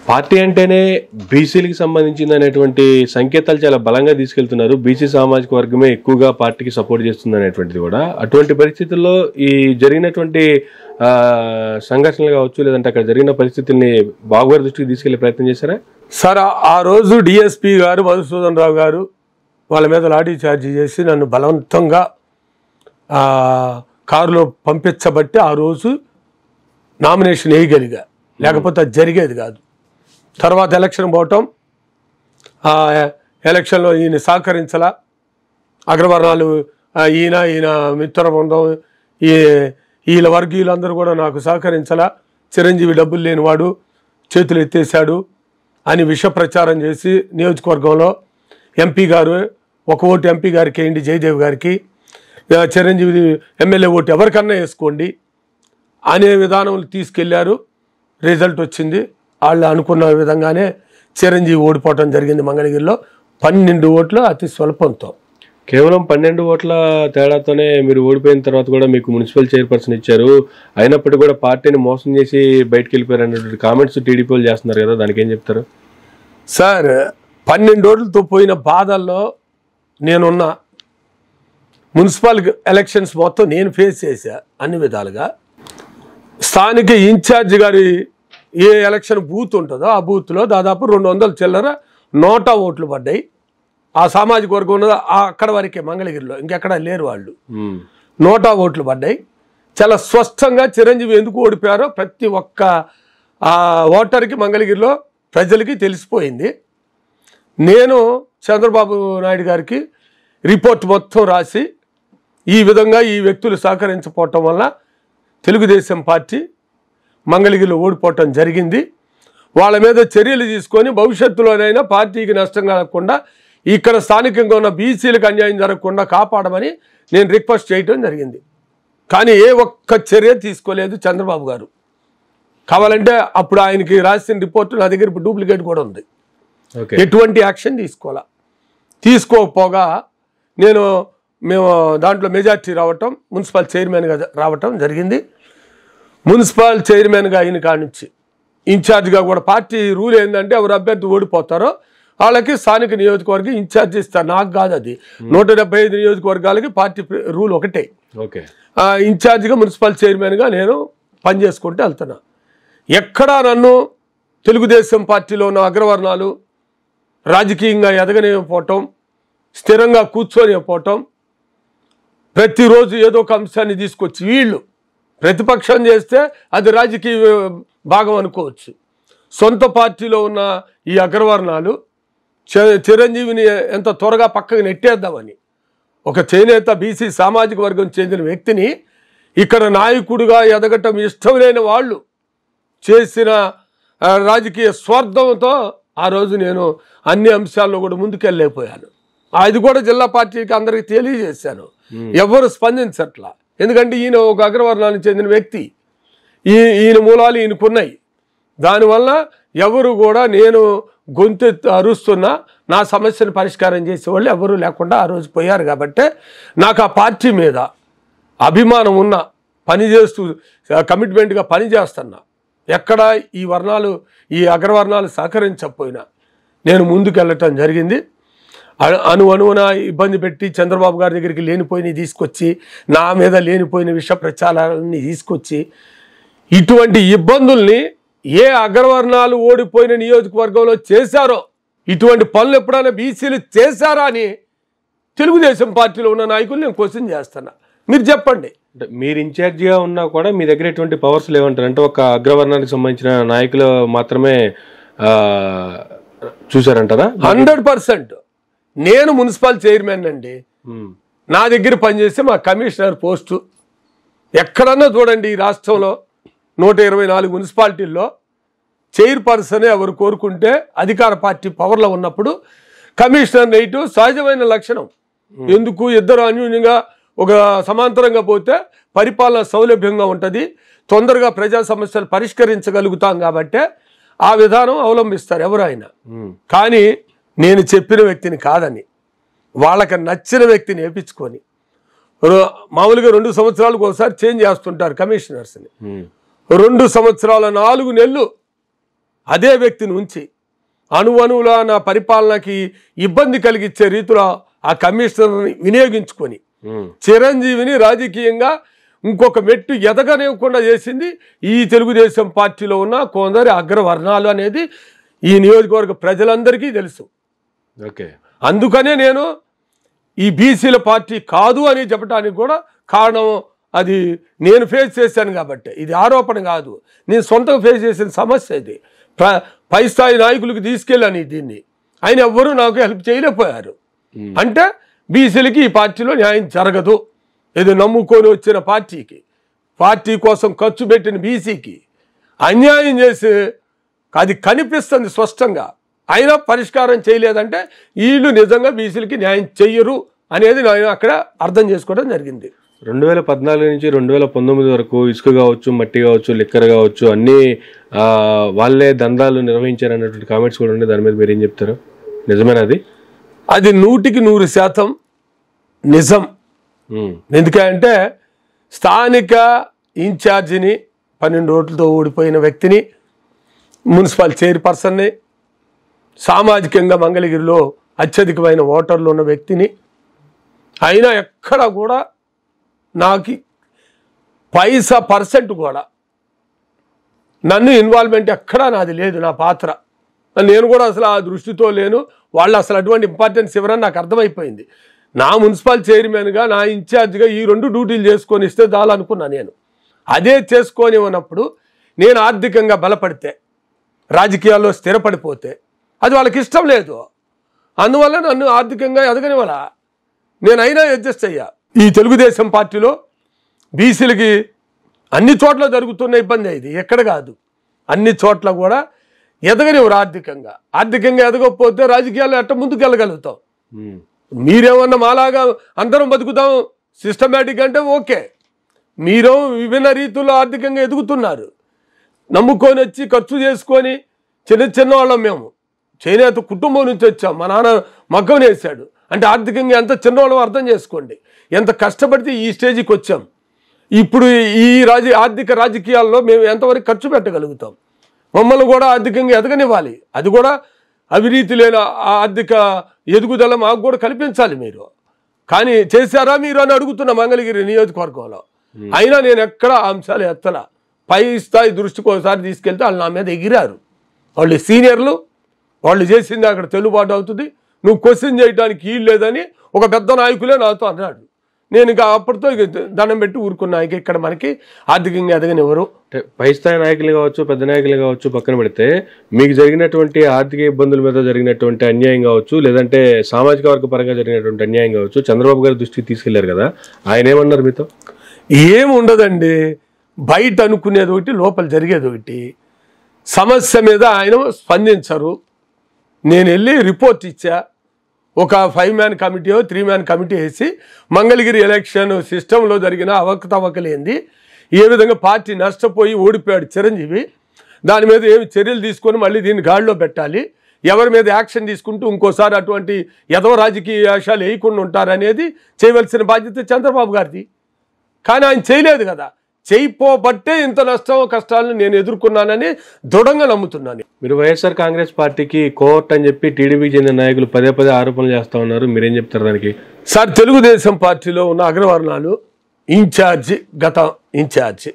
Party అంటేనే బీసీలకు సంబంధించింది అనేటువంటి సంకేతాలు చాలా బలంగా తీసుకెళ్తున్నారు బీసీ సామాజిక వర్గమే ఎక్కువగా పార్టీకి సపోర్ట్ చేస్తుంది అనేటువంటిది కూడా అటువంటి పరిస్థితుల్లో ఈ జరిగినటువంటి ఆ, సంఘర్షణలు కావచ్చు లేదంటే అక్కడ జరిగిన పరిస్థితుల్ని బాబు గారి దృష్టికి తీసుకెళ్లే ప్రయత్నం చేశారా సార్ ఆ- ఆ రోజు డిఎస్పి గారు మధుసూదన్ రావు గారు వాళ్ళ మీద లాఠీ చార్జీ చేసి నన్ను బలవంతంగా ఆ, కారులో పంపించబట్టి ఆ రోజు నామినేషన్ వేయగలిగా లేకపోతే అది జరిగేది కాదు తర్వాత ఎలక్షన్ పోవటం ఆ ఎలక్షన్లో ఈయన సహకరించలా అగ్రవర్ణాలు ఆ, ఈయన ఈయన మిత్ర బృందం ఈ వీళ్ళ వర్గీయులందరూ కూడా నాకు సహకరించలా చిరంజీవి డబ్బులు లేనివాడు చేతులు ఎత్తేసాడు అని విష ప్రచారం చేసి నియోజకవర్గంలో ఎంపీ గారు ఒక ఓటు ఎంపీ గారికి వేయండి జయదేవ్ గారికి ఆ, చిరంజీవి ఎమ్మెల్యే ఓటు ఎవరికన్నా వేసుకోండి అనే విధానం తీసుకెళ్లారు రిజల్ట్ వచ్చింది వాళ్ళు అనుకున్న విధంగానే చిరంజీవి ఓడిపోవటం జరిగింది మంగళగిరిలో పన్నెండు ఓట్లు అతి స్వల్పంతో కేవలం పన్నెండు ఓట్ల తేడాతోనే మీరు ఓడిపోయిన తర్వాత కూడా మీకు మున్సిపల్ చైర్పర్సన్ ఇచ్చారు అయినప్పటికీ కూడా పార్టీని మోసం చేసి బయటకు వెళ్ళిపోయారు అనేటువంటి కామెంట్స్ టీడీపీ వాళ్ళు చేస్తున్నారు కదా దానికి ఏం చెప్తారు సార్ పన్నెండు ఓట్లతో పోయిన బాధల్లో నేనున్నా మున్సిపల్ ఎలక్షన్స్ మొత్తం నేను ఫేస్ చేశా అన్ని విధాలుగా స్థానిక ఇన్ఛార్జ్ గారి ఏ ఎలక్షన్ బూత్ ఉంటుందో ఆ బూత్లో దాదాపు రెండు వందల చిల్లర నోటా ఓట్లు పడ్డాయి ఆ సామాజిక వర్గం ఉన్నది ఆ అక్కడ వరకే మంగళగిరిలో ఇంకెక్కడ లేరు వాళ్ళు ఉమ్. నోటా ఓట్లు పడ్డాయి చాలా స్పష్టంగా చిరంజీవి ఎందుకు ఓడిపోయారో ప్రతి ఒక్క ఆ, ఓటర్కి మంగళగిరిలో ప్రజలకి తెలిసిపోయింది నేను చంద్రబాబు నాయుడు గారికి రిపోర్ట్ మొత్తం రాసి ఈ విధంగా ఈ వ్యక్తులు సహకరించకపోవటం వల్ల తెలుగుదేశం పార్టీ మంగళగిరిలో ఓడిపోవటం జరిగింది వాళ్ళ మీద చర్యలు తీసుకొని భవిష్యత్తులోనైనా పార్టీకి నష్టం కలగకుండా ఇక్కడ స్థానికంగా ఉన్న బీసీలకు అన్యాయం జరగకుండా కాపాడమని నేను రిక్వెస్ట్ చేయటం జరిగింది కానీ ఏ ఒక్క చర్య తీసుకోలేదు చంద్రబాబు గారు కావాలంటే అప్పుడు ఆయనకి రాసిన రిపోర్ట్ నా దగ్గర ఇప్పుడు డూప్లికేట్ కూడా ఉంది ఓకే ఎటువంటి యాక్షన్ తీసుకోవాలా తీసుకోకపోగా నేను మేము దాంట్లో మెజార్టీ రావటం మున్సిపల్ చైర్మన్గా రావటం జరిగింది మున్సిపల్ చైర్మన్గా అయిన కాడి నుంచి ఇన్ఛార్జ్గా కూడా పార్టీ రూల్ ఏంటంటే ఎవరు అభ్యర్థి ఓడిపోతారో వాళ్ళకి స్థానిక నియోజకవర్గం ఇన్ఛార్జ్ ఇస్తారు నాకు కాదు అది నూట డెబ్బై ఐదు నియోజకవర్గాలకి పార్టీ ప్ర- రూల్ ఒకటే ఓకే ఆ, ఇన్ఛార్జిగా మున్సిపల్ చైర్మన్గా నేను పనిచేసుకుంటూ వెళ్తున్నా ఎక్కడా నన్ను తెలుగుదేశం పార్టీలో ఉన్న అగ్రవర్ణాలు రాజకీయంగా ఎదగనివ్వకపోవటం స్థిరంగా కూర్చొనిపోవటం ప్రతిరోజు ఏదో ఒక అంశాన్ని తీసుకొచ్చి వీళ్ళు ప్రతిపక్షం చేస్తే అది రాజకీయ భాగం అనుకోవచ్చు సొంత పార్టీలో ఉన్న ఈ అగ్రవర్ణాలు చి- చిరంజీవిని ఎంత త్వరగా పక్కకు నెట్టేద్దామని ఒక చేనేత బీసీ సామాజిక వర్గం చెందిన వ్యక్తిని ఇక్కడ నాయకుడిగా ఎదగటం ఇష్టం లేని వాళ్ళు చేసిన ఆ, రాజకీయ స్వార్థంతో ఆ రోజు నేను అన్ని అంశాల్లో కూడా ముందుకెళ్ళలేకపోయాను అది కూడా జిల్లా పార్టీకి అందరికీ తెలియజేశాను ఎవరు స్పందించట్లా ఎందుకంటే ఈయన ఒక అగ్రవర్ణానికి చెందిన వ్యక్తి ఈ ఈయన మూలాలు ఈయనకున్నాయి దానివల్ల ఎవరు కూడా నేను గొంతెత్తి అరుస్తున్నా నా సమస్యను పరిష్కారం చేసేవాళ్ళు ఎవరు లేకుండా ఆ రోజు పోయారు కాబట్టి నాకు ఆ పార్టీ మీద అభిమానం ఉన్న పని చేస్తూ కమిట్మెంట్గా పని చేస్తున్నా ఎక్కడ ఈ వర్ణాలు ఈ అగ్రవర్ణాలు సహకరించకపోయినా నేను ముందుకెళ్ళటం జరిగింది అను- అను అనువున ఇబ్బంది పెట్టి చంద్రబాబు గారి దగ్గరికి లేనిపోయినవి తీసుకొచ్చి నా మీద లేనిపోయిన విష ప్రచారాలని తీసుకొచ్చి ఇటువంటి ఇబ్బందుల్ని ఏ అగ్రవర్ణాలు ఓడిపోయిన నియోజకవర్గంలో చేశారో ఇటువంటి పనులు ఎప్పుడైనా బీసీలు చేశారా అని తెలుగుదేశం పార్టీలో ఉన్న నాయకులు నేను క్వశ్చన్ చేస్తున్నా మీరు చెప్పండి అంటే మీరు ఇన్ఛార్జిగా ఉన్నా కూడా మీ దగ్గర ఎటువంటి పవర్స్ లేవంటారు అంటే ఒక అగ్రవర్ణానికి సంబంధించిన నాయకులు మాత్రమే ఆ, చూశారంటారా హండ్రెడ్ పర్సెంట్ నేను మున్సిపల్ చైర్మన్ అండి ఉమ్. నా దగ్గర పనిచేసే మా కమిషనర్ పోస్టు ఎక్కడన్నా చూడండి ఈ రాష్ట్రంలో నూట ఇరవై నాలుగు మున్సిపాలిటీల్లో చైర్పర్సన్ ఎవరు కోరుకుంటే అధికార పార్టీ పవర్లో ఉన్నప్పుడు కమిషనర్ నెయిట్ సహజమైన లక్షణం ఎందుకు ఇద్దరు అన్యూన్యంగా ఒక సమాంతరంగా పోతే పరిపాలన సౌలభ్యంగా ఉంటుంది తొందరగా ప్రజా సమస్యలు పరిష్కరించగలుగుతాం కాబట్టే ఆ విధానం అవలంబిస్తారు ఎవరైనా ఉమ్. కానీ నేను చెప్పిన వ్యక్తిని కాదని వాళ్ళకి నచ్చిన వ్యక్తిని వేపించుకొని రో- మామూలుగా రెండు సంవత్సరాలకు ఒకసారి చేంజ్ చేస్తుంటారు కమిషనర్స్ని ఉమ్. రెండు సంవత్సరాల నాలుగు నెలలు అదే వ్యక్తిని ఉంచి అణువణువుల నా పరిపాలనకి ఇబ్బంది కలిగించే రీతిలో ఆ కమిషనర్ని వినియోగించుకొని ఉమ్, చిరంజీవిని రాజకీయంగా ఇంకొక మెట్టు ఎదగనివ్వకుండా చేసింది ఈ తెలుగుదేశం పార్టీలో ఉన్న కొందరి అగ్రవర్ణాలు అనేది ఈ నియోజకవర్గ ప్రజలందరికీ తెలుసు ఓకే అందుకనే నేను ఈ బీసీల పార్టీ కాదు అని చెప్పడానికి కూడా కారణం అది నేను ఫేస్ చేశాను కాబట్టి ఇది ఆరోపణ కాదు నేను సొంతంగా ఫేస్ చేసిన సమస్య ఇది ప్ర- పై స్థాయి నాయకులకు తీసుకెళ్ళాను దీన్ని ఆయన ఎవ్వరూ నాకు హెల్ప్ చేయలేకపోయారు అంటే బీసీలకి ఈ పార్టీలో న్యాయం జరగదు ఏదో నమ్ముకొని వచ్చిన పార్టీకి పార్టీ కోసం ఖర్చు పెట్టిన బీసీకి అన్యాయం చేసి అది కనిపిస్తుంది స్పష్టంగా అయినా పరిష్కారం చేయలేదంటే వీళ్ళు నిజంగా బీసీలకి న్యాయం చెయ్యరు అనేది నేను అక్కడ అర్థం చేసుకోవడం జరిగింది రెండు వేల పద్నాలుగు నుంచి రెండు వేల పంతొమ్మిది వరకు ఇసుక కావచ్చు మట్టి కావచ్చు లిక్కర్ కావచ్చు అన్ని ఆ, వాళ్ళే దందాలు నిర్వహించారు అన్నటువంటి కామెంట్స్ కూడా ఉన్నాయి దాని మీద మీరు ఏం చెప్తారు నిజమేనా అది అది నూటికి నూరు శాతం నిజం ఉమ్, ఎందుకంటే స్థానిక ఇన్ఛార్జిని పన్నెండు ఓట్లతో ఓడిపోయిన వ్యక్తిని మున్సిపల్ చైర్పర్సన్ని సామాజికంగా మంగళగిరిలో అత్యధికమైన ఓటర్లు ఉన్న వ్యక్తిని అయినా ఎక్కడ కూడా నాకు పైసా పర్సెంట్ కూడా నన్ను ఇన్వాల్వ్మెంట్ ఎక్కడా నాది లేదు నా పాత్ర నేను కూడా అసలు ఆ దృష్టితో లేను వాళ్ళు అసలు అటువంటి ఇంపార్టెన్స్ ఇవ్వరని నాకు అర్థమైపోయింది నా మున్సిపల్ చైర్మన్గా నా ఇన్ఛార్జ్గా ఈ రెండు డ్యూటీలు చేసుకొని ఇస్తే చాలు అనుకున్నా నేను అదే చేసుకొని ఉన్నప్పుడు నేను ఆర్థికంగా బలపడితే రాజకీయాల్లో స్థిరపడిపోతే అది వాళ్ళకి ఇష్టం లేదు అందువల్ల నన్ను ఆర్థికంగా ఎదగనివ్వాల నేనైనా అడ్జస్ట్ అయ్యా ఈ తెలుగుదేశం పార్టీలో బీసీలకి అన్ని చోట్ల జరుగుతున్న ఇబ్బంది ఇది ఎక్కడ కాదు అన్ని చోట్ల కూడా ఎదగనివ్వరు ఆర్థికంగా ఆర్థికంగా ఎదగకపోతే రాజకీయాల్లో ఎట్ట ముందుకు వెళ్ళగలుగుతాం ఉమ్, మీరేమన్నా మాలాగా అందరం బతుకుతాం సిస్టమేటిక్ అంటే ఓకే మీరు విభిన్న రీతుల్లో ఆర్థికంగా ఎదుగుతున్నారు నమ్ముకొని వచ్చి ఖర్చు చేసుకొని చిన్న చిన్న వాళ్ళం మేము చేనేత కుటుంబం నుంచి వచ్చాం మా నాన్న మగ్గం వేసాడు అంటే ఆర్థికంగా ఎంత చిన్నవాళ్ళం అర్థం చేసుకోండి ఎంత కష్టపడితే ఈ స్టేజ్కి వచ్చాం ఇప్పుడు ఈ రాజ ఆర్థిక రాజకీయాల్లో మేము ఎంతవరకు ఖర్చు పెట్టగలుగుతాం మమ్మల్ని కూడా ఆర్థికంగా ఎదగనివ్వాలి అది కూడా అవినీతి లేని ఆ ఆర్థిక ఎదుగుదల మాకు కూడా కల్పించాలి మీరు కానీ చేశారా మీరు అని అడుగుతున్న మంగళగిరి నియోజకవర్గంలో అయినా నేను ఎక్కడ ఆ అంశాలు ఎత్తల పై స్థాయి దృష్టికి ఒకసారి తీసుకెళ్తే వాళ్ళు నా మీద ఎగిరారు వాళ్ళు సీనియర్లు వాళ్ళు చేసింది అక్కడ చెల్లుబాటు అవుతుంది నువ్వు క్వశ్చన్ చేయడానికి వీలు లేదని ఒక పెద్ద నాయకులే నాతో అన్నాడు నేను ఇక అప్పటితో ఇక దండం పెట్టి ఊరుకున్నా ఇక ఇక్కడ మనకి ఆర్థికంగా ఎదగనివ్వరు అంటే పై స్థాయి నాయకులు కావచ్చు పెద్ద నాయకులు కావచ్చు పక్కన పెడితే మీకు జరిగినటువంటి ఆర్థిక ఇబ్బందుల మీద జరిగినటువంటి అన్యాయం కావచ్చు లేదంటే సామాజిక వర్గ పరంగా జరిగినటువంటి అన్యాయం కావచ్చు చంద్రబాబు గారి దృష్టికి తీసుకెళ్లారు కదా ఆయన ఏమన్నారు మీతో ఏం ఉండదండి బయట అనుకునేది ఒకటి లోపల జరిగేది ఒకటి సమస్య మీద ఆయన స్పందించరు నేను వెళ్ళి రిపోర్ట్ ఇచ్చా ఒక five man committee three man committee వేసి మంగళగిరి ఎలక్షన్ సిస్టంలో జరిగిన అవకతవకలేంది ఏ విధంగా పార్టీ నష్టపోయి ఓడిపోయాడు చిరంజీవి దాని మీద ఏమి చర్యలు తీసుకొని మళ్ళీ దీన్ని గాడిలో పెట్టాలి ఎవరి మీద యాక్షన్ తీసుకుంటూ ఇంకోసారి అటువంటి ఎదవ రాజకీయ వేషాలు వేయకుండా ఉంటారనేది చేయవలసిన బాధ్యత చంద్రబాబు గారిది కానీ ఆయన చేయలేదు కదా చేయపోబట్టే ఇంత నష్టం కష్టాలను నేను ఎదుర్కొన్నానని దృఢంగా నమ్ముతున్నాను మీరు వైఎస్ఆర్ కాంగ్రెస్ పార్టీకి కోర్ట్ అని చెప్పి టీడీపీకి చెందిన నాయకులు పదే పదే ఆరోపణలు చేస్తా ఉన్నారు మీరేం చెప్తారు దానికి సార్ తెలుగుదేశం పార్టీలో ఉన్న అగ్రవర్ణాలు ఇన్ఛార్జి గత ఇన్ఛార్జి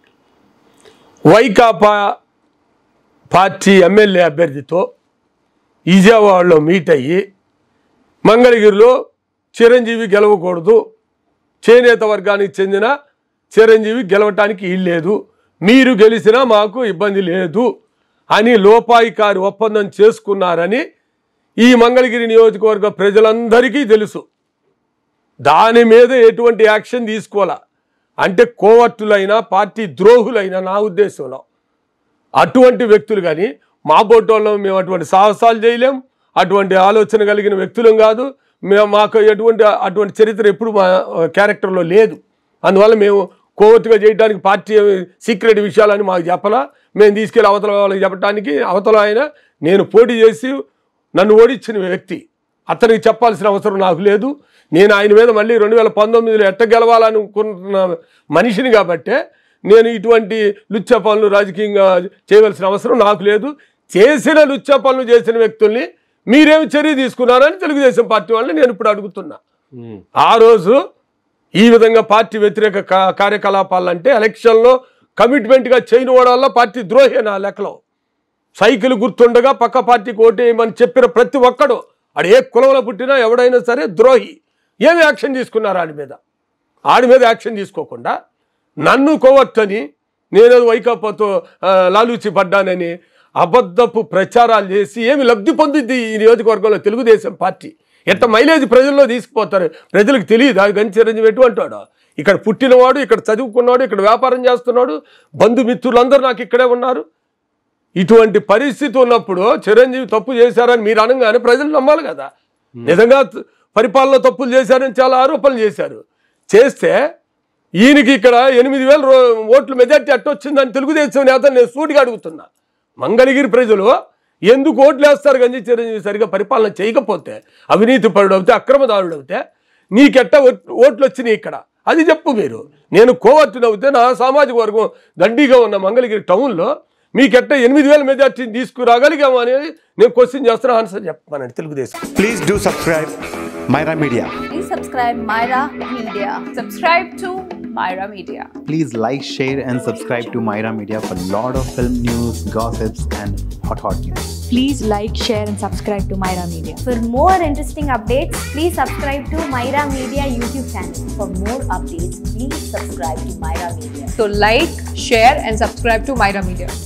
వైకాపా పార్టీ ఎమ్మెల్యే అభ్యర్థితో విజయవాడలో మీట్ అయ్యి మంగళగిరిలో చిరంజీవి గెలవకూడదు చేనేత వర్గానికి చెందిన చిరంజీవి గెలవటానికి వీల్లేదు మీరు గెలిచినా మాకు ఇబ్బంది లేదు అని లోపాయికారి ఒప్పందం చేసుకున్నారని ఈ మంగళగిరి నియోజకవర్గ ప్రజలందరికీ తెలుసు దాని మీద ఎటువంటి యాక్షన్ తీసుకోవాలా అంటే కోవర్టులైనా పార్టీ ద్రోహులైనా నా ఉద్దేశంలో అటువంటి వ్యక్తులు కానీ మా బోటోళ్ళం మేము అటువంటి సాహసాలు చేయలేం అటువంటి ఆలోచన కలిగిన వ్యక్తులం కాదు మేము మాకు ఎటువంటి అటువంటి చరిత్ర ఎప్పుడు మా క్యారెక్టర్లో లేదు అందువల్ల మేము కోవర్టుగా చేయడానికి పార్టీ సీక్రెట్ విషయాలని మాకు చెప్పలా మేము తీసుకెళ్ళి అవతల వాళ్ళకి చెప్పడానికి అవతల ఆయన నేను పోటీ చేసి నన్ను ఓడించిన వ్యక్తి అతనికి చెప్పాల్సిన అవసరం నాకు లేదు నేను ఆయన మీద మళ్ళీ రెండు వేల పంతొమ్మిదిలో ఎట్ట గెలవాలనుకుంటున్న మనిషిని కాబట్టే నేను ఇటువంటి లుచ్చ పనులు రాజకీయంగా చేయవలసిన అవసరం నాకు లేదు చేసిన లుచ్చా పనులు చేసిన వ్యక్తుల్ని మీరేమి చర్య తీసుకున్నారని తెలుగుదేశం పార్టీ వాళ్ళని నేను ఇప్పుడు అడుగుతున్నా ఉమ్, ఆ రోజు ఈ విధంగా పార్టీ వ్యతిరేక కా- కార్యకలాపాలంటే ఎలక్షన్లో కమిట్మెంట్గా చేయని వల్ల పార్టీ ద్రోహి నా లెక్కలో సైకిల్ గుర్తుండగా పక్క పార్టీకి ఓటేయమని చెప్పిన ప్రతి ఒక్కడు ఆడు ఏ కులంలో పుట్టినా ఎవడైనా సరే ద్రోహి ఏమి యాక్షన్ తీసుకున్నారు ఆడి మీద ఆడి మీద యాక్షన్ తీసుకోకుండా నన్ను కోవచ్చని నేను వైకాపాతో ఆ, లాలూచి పడ్డానని అబద్ధపు ప్రచారాలు చేసి ఏమి లబ్ధి పొందింది ఈ నియోజకవర్గంలో తెలుగుదేశం పార్టీ ఎంత మైలేజ్ ప్రజల్లో తీసుకుపోతారు ప్రజలకు తెలియదు అది గని చిరంజీవి ఎటువంటి వాడు ఇక్కడ పుట్టినవాడు ఇక్కడ చదువుకున్నాడు ఇక్కడ వ్యాపారం చేస్తున్నాడు బంధుమిత్రులందరూ నాకు ఇక్కడే ఉన్నారు ఇటువంటి పరిస్థితి ఉన్నప్పుడు చిరంజీవి తప్పు చేశారని మీరు అనగానే ప్రజలు నమ్మాలి కదా నిజంగా త- పరిపాలన తప్పులు చేశారని చాలా ఆరోపణలు చేశారు చేస్తే ఈయనకి ఇక్కడ ఎనిమిది వేల రో- ఓట్లు మెజార్టీ అట్టొచ్చిందని తెలుగుదేశం నేత నేను సూటిగా అడుగుతున్నా మంగళగిరి ప్రజలు ఎందుకు ఓట్లు వేస్తారు గంజి చిరంజీవి సరిగా పరిపాలన చేయకపోతే అవినీతి పరుడు అవుతే అక్రమదారుడు అవుతే నీకెట్ట ఓట్- ఓట్లు వచ్చినాయి ఇక్కడ అది చెప్పు మీరు నేను కోవట్టును అవుతే నా సామాజిక వర్గం దండిగా ఉన్న మంగళగిరి టౌన్లో మీకెట్ట ఎనిమిది వేల మెజార్టీని తీసుకురాగలిగాము అనేది నేను క్వశ్చన్ చేస్తున్నా ఆన్సర్ చెప్పమనండి Telugu Desam Please do subscribe Myra Media. Please subscribe Myra Media. Subscribe to Myra Media. Please like, share, and subscribe to Myra Media for lot of film news, gossips, and hot hot news. Please like, share, and subscribe to Myra Media. For more interesting updates, please subscribe to Myra Media YouTube channel. For more updates, please subscribe to Myra Media. So like, share and subscribe to Myra Media.